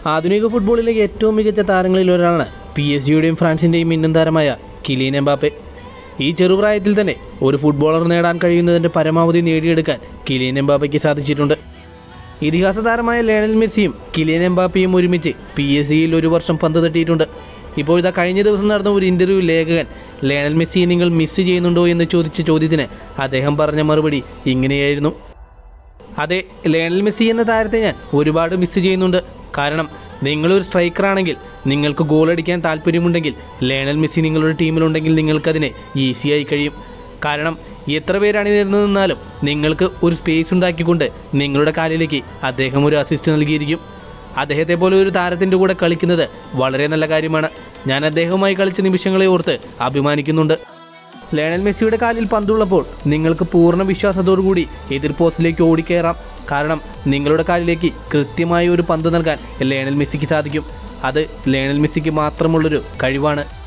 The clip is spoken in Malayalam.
ആധുനിക ഫുട്ബോളിലെ ഏറ്റവും മികച്ച താരങ്ങളിൽ ഒരാളാണ് പി എസ് ജിയുടെയും ഫ്രാൻസിൻ്റെയും മിന്നും താരമായ കിലിയൻ എംബാപ്പെ ഈ ചെറുപ്രായത്തിൽ തന്നെ ഒരു ഫുട്ബോളർ നേടാൻ കഴിയുന്നതിൻ്റെ പരമാവധി നേടിയെടുക്കാൻ കിലിയൻ എംബാപ്പയ്ക്ക് സാധിച്ചിട്ടുണ്ട് ഇതിഹാസ താരമായ ലയണൽ മെസ്സിയും കിലിയൻ എംബാപ്പയും ഒരുമിച്ച് പി എസ് സിയിൽ ഒരു വർഷം പന്ത് തട്ടിയിട്ടുണ്ട് ഇപ്പോൾ ഇതാ കഴിഞ്ഞ ദിവസം നടന്ന ഒരു ഇൻ്റർവ്യൂ ലേഖകൻ ലയണൽ മെസ്സിയെ നിങ്ങൾ മിസ് ചെയ്യുന്നുണ്ടോ എന്ന് ചോദിച്ച ചോദ്യത്തിന് അദ്ദേഹം പറഞ്ഞ മറുപടി ഇങ്ങനെയായിരുന്നു അതെ ലയണൽ മെസ്സി എന്ന താരത്തെ ഞാൻ ഒരുപാട് മിസ് ചെയ്യുന്നുണ്ട് കാരണം നിങ്ങളൊരു സ്ട്രൈക്കറാണെങ്കിൽ നിങ്ങൾക്ക് ഗോൾ അടിക്കാൻ താല്പര്യമുണ്ടെങ്കിൽ ലയണൽ മെസ്സി നിങ്ങളുടെ ടീമിലുണ്ടെങ്കിൽ നിങ്ങൾക്കതിനെ ഈസിയായി കഴിയും കാരണം എത്ര പേരാണ് ഇരുന്ന് നിന്നാലും നിങ്ങൾക്ക് ഒരു സ്പേസ് ഉണ്ടാക്കിക്കൊണ്ട് നിങ്ങളുടെ കാലിലേക്ക് അദ്ദേഹം ഒരു അസിസ്റ്റ് നൽകിയിരിക്കും അദ്ദേഹത്തെ പോലെ ഒരു താരത്തിൻ്റെ കൂടെ കളിക്കുന്നത് വളരെ നല്ല കാര്യമാണ് ഞാൻ അദ്ദേഹവുമായി കളിച്ച നിമിഷങ്ങളെ ഓർത്ത് അഭിമാനിക്കുന്നുണ്ട് ലയണൽ മെസ്സിയുടെ കാലിൽ പന്തുള്ളപ്പോൾ നിങ്ങൾക്ക് പൂർണ്ണ വിശ്വാസത്തോടുകൂടി എതിർ പോസ്റ്റിലേക്ക് ഓടിക്കയറാം കാരണം നിങ്ങളുടെ കാലിലേക്ക് കൃത്യമായ ഒരു പന്ത് നൽകാൻ ലയണൽ മെസ്സിക്ക് സാധിക്കും അത് ലയണൽ മെസ്സിക്ക് മാത്രമുള്ളൊരു കഴിവാണ്